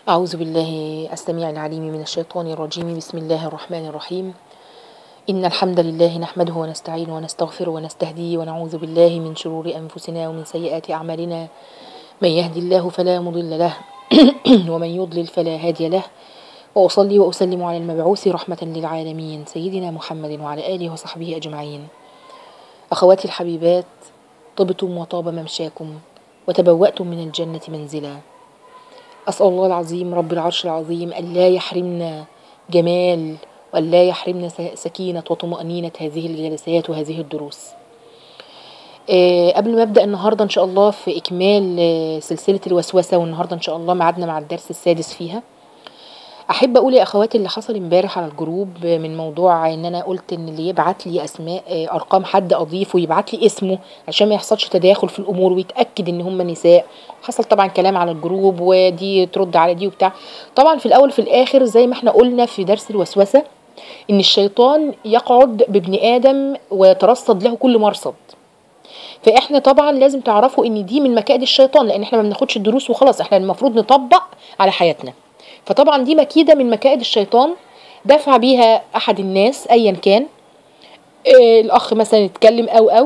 أعوذ بالله السميع العليم من الشيطان الرجيم بسم الله الرحمن الرحيم إن الحمد لله نحمده ونستعينه ونستغفره ونستهديه ونعوذ بالله من شرور أنفسنا ومن سيئات أعمالنا من يهدي الله فلا مضل له ومن يضلل فلا هادي له وأصلي وأسلم على المبعوث رحمة للعالمين سيدنا محمد وعلى آله وصحبه أجمعين أخواتي الحبيبات طبتم وطاب ممشاكم وتبوأتم من الجنة منزلا أسأل الله العظيم رب العرش العظيم أن لا يحرمنا جمال وأن لا يحرمنا س- سكينة وطمأنينة هذه الجلسات وهذه الدروس آه، قبل ما ابدا النهارده ان شاء الله في اكمال آه، سلسله الوسوسه والنهارده ان شاء الله ميعادنا مع الدرس السادس فيها احب اقول يا اخواتي اللي حصل امبارح على الجروب من موضوع ان انا قلت ان اللي يبعت لي اسماء آه، ارقام حد اضيفه يبعت لي اسمه عشان ما يحصلش تداخل في الامور ويتاكد ان هم نساء حصل طبعا كلام على الجروب ودي ترد على دي وبتاع طبعا في الاول في الاخر زي ما احنا قلنا في درس الوسوسه ان الشيطان يقعد بابن ادم ويترصد له كل مرصد فاحنا طبعا لازم تعرفوا ان دي من مكائد الشيطان لان احنا ما بناخدش الدروس وخلاص احنا المفروض نطبق على حياتنا فطبعا دي مكيده من مكائد الشيطان دفع بيها احد الناس ايا كان إيه الاخ مثلا يتكلم او او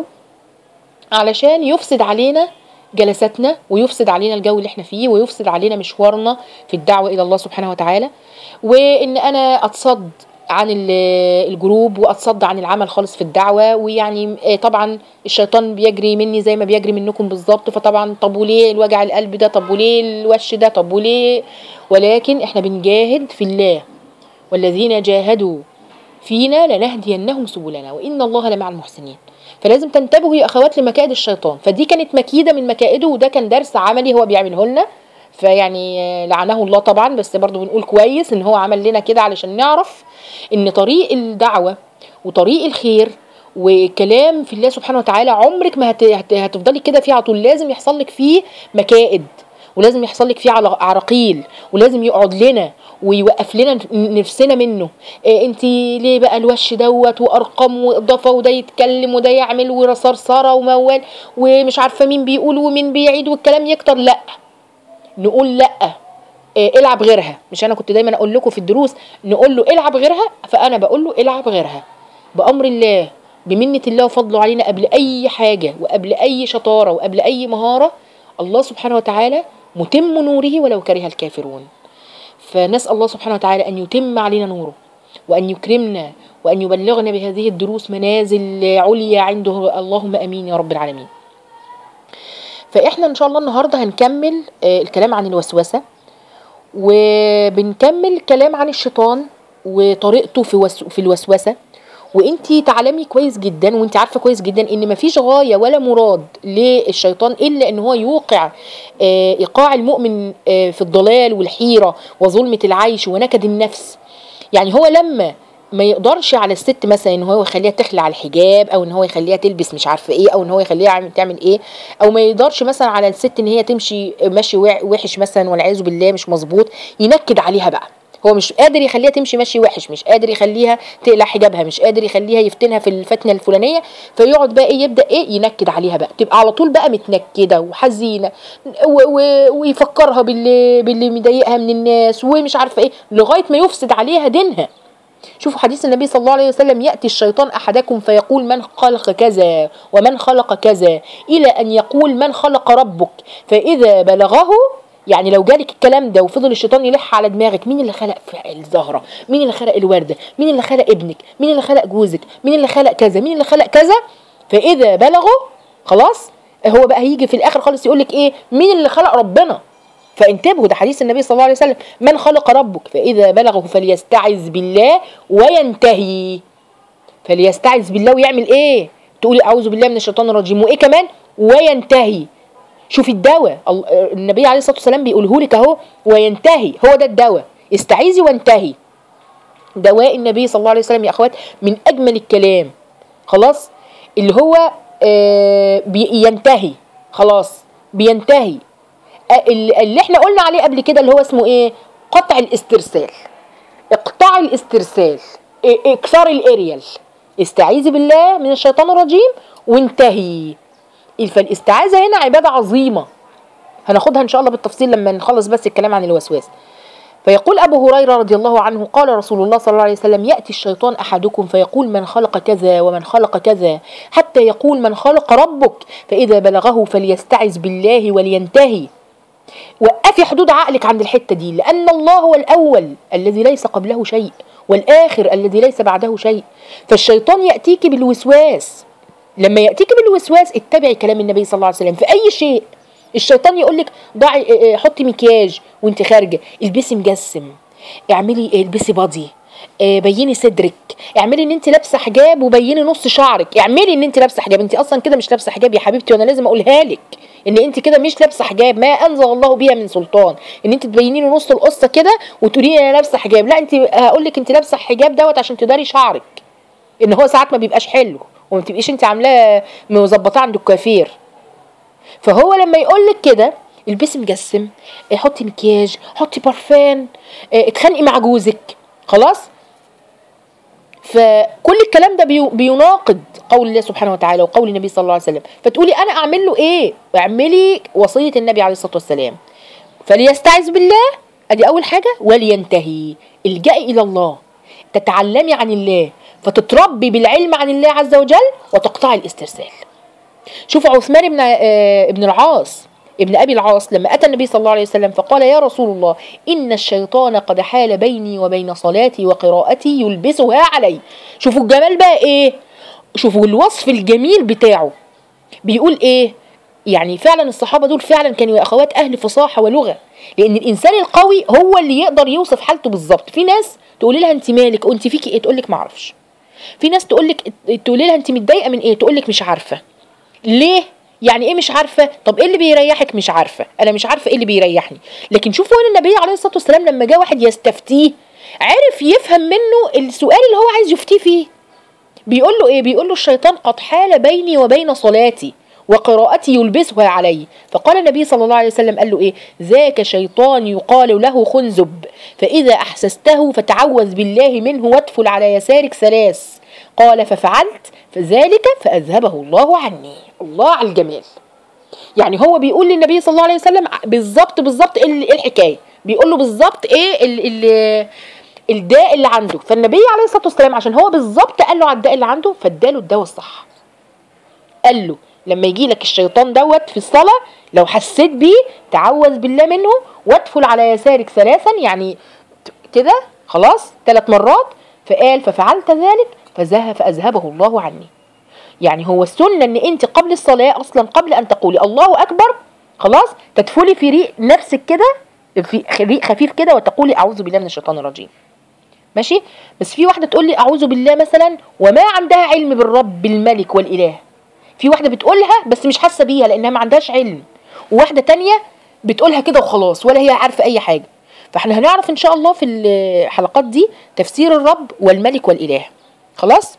علشان يفسد علينا جلساتنا ويفسد علينا الجو اللي احنا فيه ويفسد علينا مشوارنا في الدعوه الى الله سبحانه وتعالى وان انا اتصد عن ال- الجروب واتصد عن العمل خالص في الدعوه ويعني آه، طبعا الشيطان بيجري مني زي ما بيجري منكم بالظبط فطبعا طب وليه الوجع القلب ده طب وليه الوش ده طب وليه ولكن احنا بنجاهد في الله والذين جاهدوا فينا لنهدينهم سبلنا وان الله لمع المحسنين فلازم تنتبهوا يا اخوات لمكائد الشيطان فدي كانت مكيده من مكائده وده كان درس عملي هو بيعمله لنا فيعني آه، لعنه الله طبعا بس برضه بنقول كويس ان هو عمل لنا كده علشان نعرف ان طريق الدعوه وطريق الخير وكلام في الله سبحانه وتعالى عمرك ما هت- هت- هتفضلي كده فيه على طول لازم يحصل لك فيه مكائد ولازم يحصل لك فيه عل- عراقيل ولازم يقعد لنا ويوقف لنا نفسنا منه إيه انت ليه بقى الوش دوت وارقام واضافه وده يتكلم وده يعمل وصرصره وموال ومش عارفه مين بيقول ومين بيعيد والكلام يكتر لا نقول لا إيه العب غيرها مش انا كنت دايما اقول لكم في الدروس نقول له العب غيرها فانا بقول له العب غيرها بامر الله بمنه الله وفضله علينا قبل اي حاجه وقبل اي شطاره وقبل اي مهاره الله سبحانه وتعالى متم نوره ولو كره الكافرون فنسال الله سبحانه وتعالى ان يتم علينا نوره وان يكرمنا وان يبلغنا بهذه الدروس منازل عليا عنده اللهم امين يا رب العالمين فاحنا ان شاء الله النهارده هنكمل آه، الكلام عن الوسوسه وبنكمل كلام عن الشيطان وطريقته في وس... في الوسوسه وانتي تعلمي كويس جدا وانت عارفه كويس جدا ان مفيش غايه ولا مراد للشيطان الا ان هو يوقع آه، ايقاع المؤمن آه، في الضلال والحيره وظلمه العيش ونكد النفس يعني هو لما ما يقدرش على الست مثلا ان هو يخليها تخلع الحجاب او ان هو يخليها تلبس مش عارفه ايه او ان هو يخليها عم- تعمل ايه او ما يقدرش مثلا على الست ان هي تمشي مشي وع- وحش مثلا والعياذ بالله مش مظبوط ينكد عليها بقى هو مش قادر يخليها تمشي مشي وحش مش قادر يخليها تقلع حجابها مش قادر يخليها يفتنها في الفتنه الفلانيه فيقعد بقى ايه يبدا ايه ينكد عليها بقى تبقى على طول بقى متنكده وحزينه و- و- ويفكرها باللي باللي مضايقها من الناس ومش عارفه ايه لغايه ما يفسد عليها دينها شوفوا حديث النبي صلى الله عليه وسلم يأتي الشيطان أحدكم فيقول من خلق كذا ومن خلق كذا إلى أن يقول من خلق ربك فإذا بلغه يعني لو جالك الكلام ده وفضل الشيطان يلح على دماغك مين اللي خلق الزهرة مين اللي خلق الوردة مين اللي خلق ابنك مين اللي خلق جوزك مين اللي خلق كذا مين اللي خلق كذا فإذا بلغه خلاص هو بقى هيجي في الآخر خالص يقول لك إيه مين اللي خلق ربنا فانتبهوا ده حديث النبي صلى الله عليه وسلم من خلق ربك فإذا بلغه فليستعذ بالله وينتهي فليستعذ بالله ويعمل ايه تقولي اعوذ بالله من الشيطان الرجيم وايه كمان وينتهي شوفي الدواء ال- النبي عليه الصلاه والسلام بيقوله لك اهو وينتهي هو ده الدواء استعيذي وانتهي دواء النبي صلى الله عليه وسلم يا اخوات من اجمل الكلام خلاص اللي هو آه بينتهي خلاص بينتهي آه، اللي اللي احنا قلنا عليه قبل كده اللي هو اسمه ايه قطع الاسترسال اقطاع الاسترسال إيه- اكسار الاريال استعيذي بالله من الشيطان الرجيم وانتهي فالاستعاذه هنا عباده عظيمه هناخدها ان شاء الله بالتفصيل لما نخلص بس الكلام عن الوسواس فيقول أبو هريرة رضي الله عنه قال رسول الله صلى الله عليه وسلم يأتي الشيطان أحدكم فيقول من خلق كذا ومن خلق كذا حتى يقول من خلق ربك فإذا بلغه فليستعذ بالله ولينتهي وقفي حدود عقلك عند الحتة دي لأن الله هو الأول الذي ليس قبله شيء والآخر الذي ليس بعده شيء فالشيطان يأتيك بالوسواس لما يأتيك بالوسواس اتبعي كلام النبي صلى الله عليه وسلم في أي شيء الشيطان يقول لك ضعي حطي مكياج وانت خارجه البسي مجسم اعملي البسي بادي آه، بيني صدرك اعملي ان انت لابسه حجاب وبيني نص شعرك اعملي ان انت لابسه حجاب انت اصلا كده مش لابسه حجاب يا حبيبتي وانا لازم اقولها لك ان انت كده مش لابسه حجاب ما انزل الله بها من سلطان ان انت تبيني لي نص القصه كده وتقولي لي انا لابسه حجاب لا انت هقول لك انت لابسه حجاب دوت عشان تداري شعرك ان هو ساعات ما بيبقاش حلو وما تبقيش انت عاملاه مظبطاه عند الكوافير فهو لما يقول لك كده البسي مجسم اه، حطي مكياج حطي بارفان اه، اتخانقي مع جوزك خلاص فكل الكلام ده بيو- بيناقض قول الله سبحانه وتعالى وقول النبي صلى الله عليه وسلم فتقولي انا اعمل له ايه اعملي وصيه النبي عليه الصلاه والسلام فليستعذ بالله ادي اول حاجه ولينتهي الجئي الى الله تتعلمي عن الله فتتربي بالعلم عن الله عز وجل وتقطعي الاسترسال شوف عثمان بن آه، ابن العاص ابن ابي العاص لما اتى النبي صلى الله عليه وسلم فقال يا رسول الله ان الشيطان قد حال بيني وبين صلاتي وقراءتي يلبسها علي شوفوا الجمال بقى ايه شوفوا الوصف الجميل بتاعه بيقول ايه يعني فعلا الصحابه دول فعلا كانوا يا اخوات اهل فصاحه ولغه لان الانسان القوي هو اللي يقدر يوصف حالته بالظبط في ناس تقولي لها انت مالك وانت فيكي ايه تقول لك ما اعرفش في ناس تقول لك تقولي لها انت متضايقه من ايه تقول لك مش عارفه ليه يعني ايه مش عارفه طب ايه اللي بيريحك مش عارفه انا مش عارفه ايه اللي بيريحني لكن شوفوا هنا النبي عليه الصلاه والسلام لما جاء واحد يستفتيه عرف يفهم منه السؤال اللي هو عايز يفتيه فيه بيقول له ايه بيقول له الشيطان قد حال بيني وبين صلاتي وقراءتي يلبسها علي فقال النبي صلى الله عليه وسلم قال له ايه ذاك شيطان يقال له خنزب فاذا احسسته فتعوذ بالله منه وادفل على يسارك ثلاث قال ففعلت فذلك فاذهبه الله عني الله على الجمال يعني هو بيقول للنبي صلى الله عليه وسلم بالظبط بالظبط ايه ال- إيه الحكايه بيقول له بالظبط ايه ال ال الداء اللي عنده فالنبي عليه الصلاه والسلام عشان هو بالظبط قال له على الداء اللي عنده فاداله الدواء الصح قال له لما يجي لك الشيطان دوت في الصلاه لو حسيت بيه تعوذ بالله منه وادفل على يسارك ثلاثا يعني كده خلاص ثلاث مرات فقال ففعلت ذلك فذهب فاذهبه الله عني يعني هو السنه ان انت قبل الصلاه اصلا قبل ان تقولي الله اكبر خلاص تدفلي في ريق نفسك كده في ريق خفيف كده وتقولي اعوذ بالله من الشيطان الرجيم ماشي بس في واحده تقول لي اعوذ بالله مثلا وما عندها علم بالرب بالملك والاله في واحده بتقولها بس مش حاسه بيها لانها ما عندهاش علم وواحده تانية بتقولها كده وخلاص ولا هي عارفه اي حاجه فاحنا هنعرف ان شاء الله في الحلقات دي تفسير الرب والملك والاله خلاص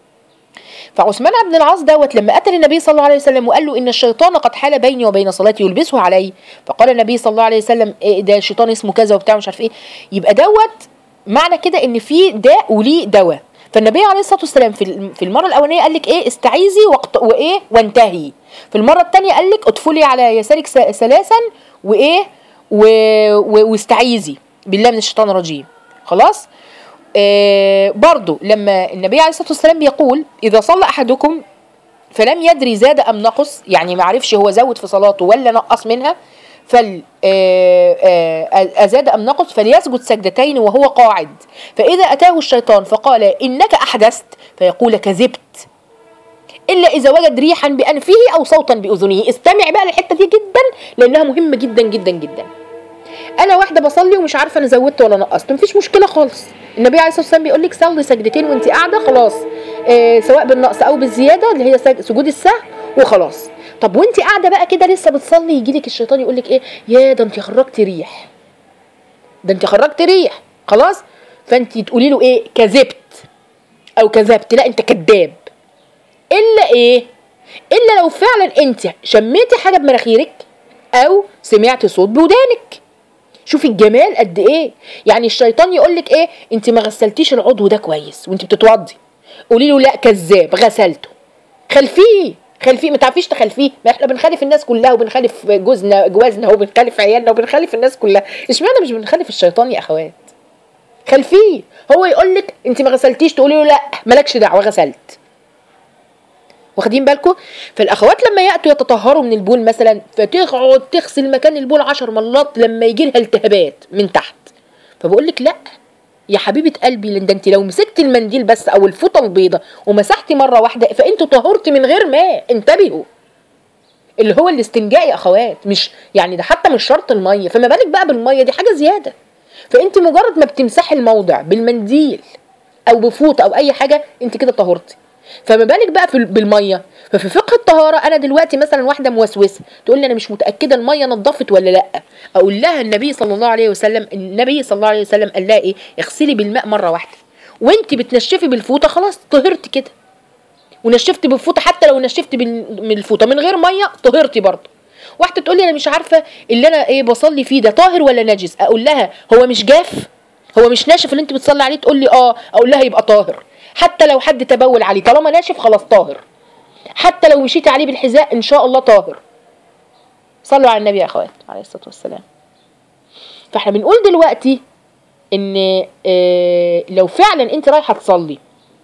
فعثمان بن العاص دوت لما اتى النبي صلى الله عليه وسلم وقال له ان الشيطان قد حال بيني وبين صلاتي يلبسه علي فقال النبي صلى الله عليه وسلم إيه ده شيطان اسمه كذا وبتاع مش عارف ايه يبقى دوت معنى كده ان في داء وليه دواء فالنبي عليه الصلاه والسلام في الم- في المره الاولانيه قال لك ايه استعيذي وقت وايه وانتهي في المره الثانيه قال لك ادخلي على يسارك س- ثلاثا وايه و... و... واستعيذي بالله من الشيطان الرجيم خلاص آه برضو لما النبي عليه الصلاه والسلام بيقول اذا صلى احدكم فلم يدري زاد ام نقص يعني ما عرفش هو زود في صلاته ولا نقص منها فل آه، آه، أزاد أم نقص فليسجد سجدتين وهو قاعد فإذا أتاه الشيطان فقال إنك أحدثت فيقول كذبت إلا إذا وجد ريحا بأنفه أو صوتا بأذنه استمع بقى الحتة دي جدا لأنها مهمة جدا جدا جدا انا واحده بصلي ومش عارفه انا زودت ولا نقصت مفيش مشكله خالص النبي عليه الصلاه والسلام بيقول لك صلي سجدتين وانت قاعده خلاص آه سواء بالنقص او بالزياده اللي هي سج- سجود السهو وخلاص طب وانت قاعده بقى كده لسه بتصلي يجي لك الشيطان يقول لك ايه يا ده انت خرجتي ريح ده انت خرجتي ريح خلاص فانت تقولي له ايه كذبت او كذبت لا انت كذاب الا ايه الا لو فعلا انت شميتي حاجه بمناخيرك او سمعتي صوت بودانك شوفي الجمال قد ايه يعني الشيطان يقول لك ايه انت ما غسلتيش العضو ده كويس وانت بتتوضي قولي له لا كذاب غسلته خلفيه خلفيه ما تعرفيش تخلفيه ما احنا بنخالف الناس كلها وبنخالف جوزنا جوازنا وبنخالف عيالنا وبنخالف الناس كلها اشمعنى مش بنخالف الشيطان يا اخوات خلفيه هو يقول لك انت ما غسلتيش تقولي له لا مالكش دعوه غسلت واخدين بالكم فالاخوات لما ياتوا يتطهروا من البول مثلا فتقعد تغسل مكان البول عشر مرات لما يجي لها التهابات من تحت فبقول لك لا يا حبيبه قلبي لان ده انت لو مسكت المنديل بس او الفوطه البيضه ومسحتي مره واحده فانت طهرتي من غير ماء انتبهوا اللي هو الاستنجاء يا اخوات مش يعني ده حتى مش شرط الميه فما بالك بقى بالميه دي حاجه زياده فانت مجرد ما بتمسحي الموضع بالمنديل او بفوطه او اي حاجه انت كده طهرتي فما بالك بقى في بالميه ففي فقه الطهاره انا دلوقتي مثلا واحده موسوسه تقول لي انا مش متاكده الميه نظفت ولا لا اقول لها النبي صلى الله عليه وسلم النبي صلى الله عليه وسلم قال لها ايه اغسلي بالماء مره واحده وانت بتنشفي بالفوطه خلاص طهرتي كده ونشفت بالفوطه حتى لو نشفت بالفوطه من غير ميه طهرتي برضه واحده تقول لي انا مش عارفه اللي انا ايه بصلي فيه ده طاهر ولا نجس اقول لها هو مش جاف هو مش ناشف اللي انت بتصلي عليه تقول لي اه اقول لها يبقى طاهر حتى لو حد تبول عليه طالما ناشف خلاص طاهر حتى لو مشيت عليه بالحذاء ان شاء الله طاهر صلوا على النبي يا اخوات عليه الصلاه والسلام فاحنا بنقول دلوقتي ان اه لو فعلا انت رايحه تصلي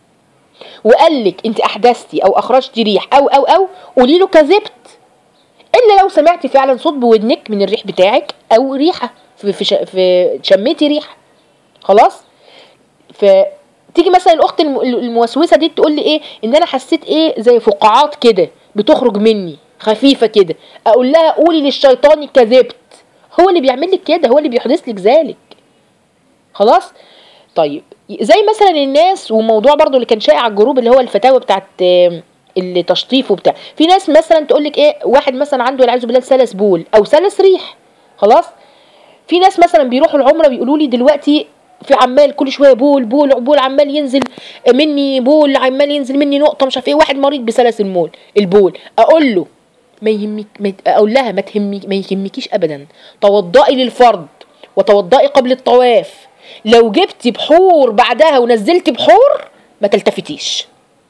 وقال لك انت احدثتي او اخرجتي ريح او او او قولي له كذبت الا لو سمعتي فعلا صوت بودنك من الريح بتاعك او ريحه في في, في شميتي ريحه خلاص ف تيجي مثلا الاخت الموسوسه دي تقول لي ايه ان انا حسيت ايه زي فقاعات كده بتخرج مني خفيفه كده اقول لها قولي للشيطان كذبت هو اللي بيعمل لك كده هو اللي بيحدث لك ذلك خلاص طيب زي مثلا الناس وموضوع برضو اللي كان شائع على الجروب اللي هو الفتاوى بتاعت اللي تشطيف وبتاع في ناس مثلا تقول لك ايه واحد مثلا عنده والعياذ بالله سلس بول او سلس ريح خلاص في ناس مثلا بيروحوا العمره بيقولوا لي دلوقتي في عمال كل شويه بول بول بول عمال ينزل مني بول عمال ينزل مني نقطه مش عارف ايه واحد مريض بسلس المول البول اقول له ما يهمك ما اقول لها ما تهمك ما يهمكيش ابدا توضئي للفرض وتوضئي قبل الطواف لو جبتي بحور بعدها ونزلتي بحور ما تلتفتيش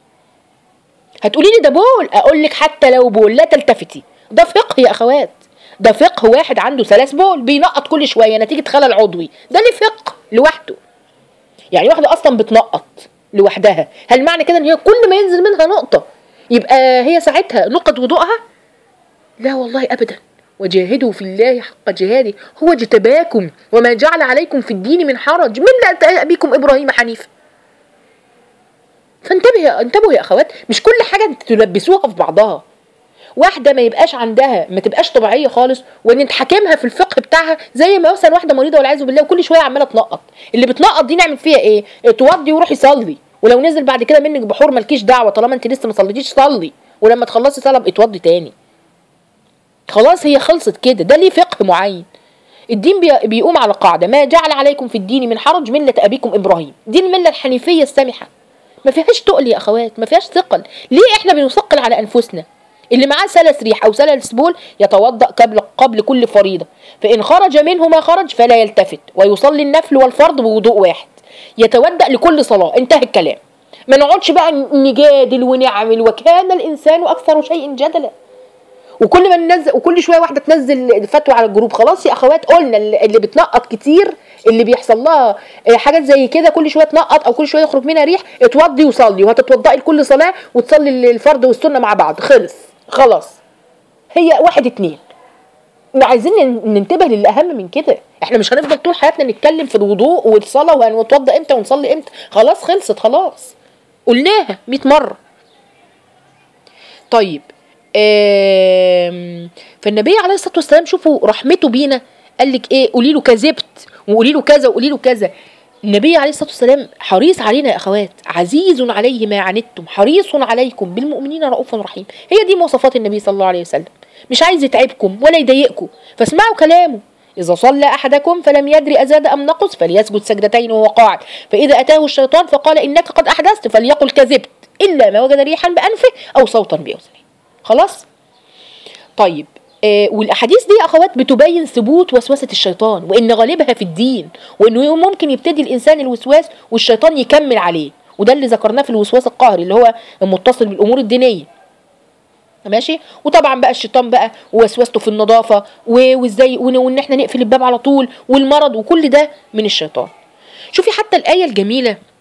هتقولي لي ده بول اقول لك حتى لو بول لا تلتفتي ده فقه يا اخوات ده فقه واحد عنده سلس بول بينقط كل شويه نتيجه خلل عضوي ده ليه فقه لوحده يعني واحده اصلا بتنقط لوحدها هل معنى كده ان هي كل ما ينزل منها نقطه يبقى هي ساعتها نقط وضوءها لا والله ابدا وجاهدوا في الله حق جهاده هو اجتباكم وما جعل عليكم في الدين من حرج ملة أبيكم إبراهيم حنيفا فانتبهوا انتبهوا يا أخوات مش كل حاجة تلبسوها في بعضها واحده ما يبقاش عندها ما تبقاش طبيعيه خالص ونتحاكمها في الفقه بتاعها زي ما مثلا واحده مريضه والعياذ بالله وكل شويه عماله تنقط اللي بتنقط دي نعمل فيها ايه توضي وروحي صلي ولو نزل بعد كده منك بحور مالكيش دعوه طالما انت لسه ما صليتيش صلي ولما تخلصي صلاه اتوضي تاني خلاص هي خلصت كده ده ليه فقه معين الدين بيقوم على قاعدة ما جعل عليكم في الدين من حرج ملة أبيكم إبراهيم دي الملة الحنيفية السامحة ما فيهاش تقل يا أخوات ما فيهاش ثقل ليه إحنا بنثقل على أنفسنا اللي معاه سلس ريح أو سلس بول يتوضأ قبل قبل كل فريضة فإن خرج منه ما خرج فلا يلتفت ويصلي النفل والفرض بوضوء واحد يتودأ لكل صلاة انتهى الكلام ما نقعدش بقى نجادل ونعمل وكان الإنسان أكثر شيء جدلا وكل ما ننزل وكل شويه واحده تنزل فتوى على الجروب خلاص يا اخوات قلنا اللي بتنقط كتير اللي بيحصل لها حاجات زي كده كل شويه تنقط او كل شويه يخرج منها ريح اتوضي وصلي وهتتوضئي لكل صلاه وتصلي الفرض والسنه مع بعض خلص خلاص هي واحد اتنين عايزين ننتبه للاهم من كده احنا مش هنفضل طول حياتنا نتكلم في الوضوء والصلاه وهنتوضى امتى ونصلي امتى خلاص خلصت خلاص قلناها 100 مره طيب فالنبي عليه الصلاه والسلام شوفوا رحمته بينا قال لك ايه قولي له كذبت وقولي له كذا وقولي له كذا النبي عليه الصلاه والسلام حريص علينا يا اخوات عزيز عليه ما عنتم حريص عليكم بالمؤمنين رؤوف رحيم هي دي مواصفات النبي صلى الله عليه وسلم مش عايز يتعبكم ولا يضايقكم فاسمعوا كلامه إذا صلى أحدكم فلم يدري أزاد أم نقص فليسجد سجدتين وهو قاعد فإذا أتاه الشيطان فقال إنك قد أحدثت فليقل كذبت إلا ما وجد ريحا بأنفه أو صوتا بأذنه خلاص طيب آه والاحاديث دي يا اخوات بتبين ثبوت وسوسه الشيطان وان غالبها في الدين وانه ممكن يبتدي الانسان الوسواس والشيطان يكمل عليه وده اللي ذكرناه في الوسواس القهري اللي هو المتصل بالامور الدينيه ماشي وطبعا بقى الشيطان بقى ووسوسته في النظافه و- وازاي وان وإن احنا نقفل الباب على طول والمرض وكل ده من الشيطان شوفي حتى الايه الجميله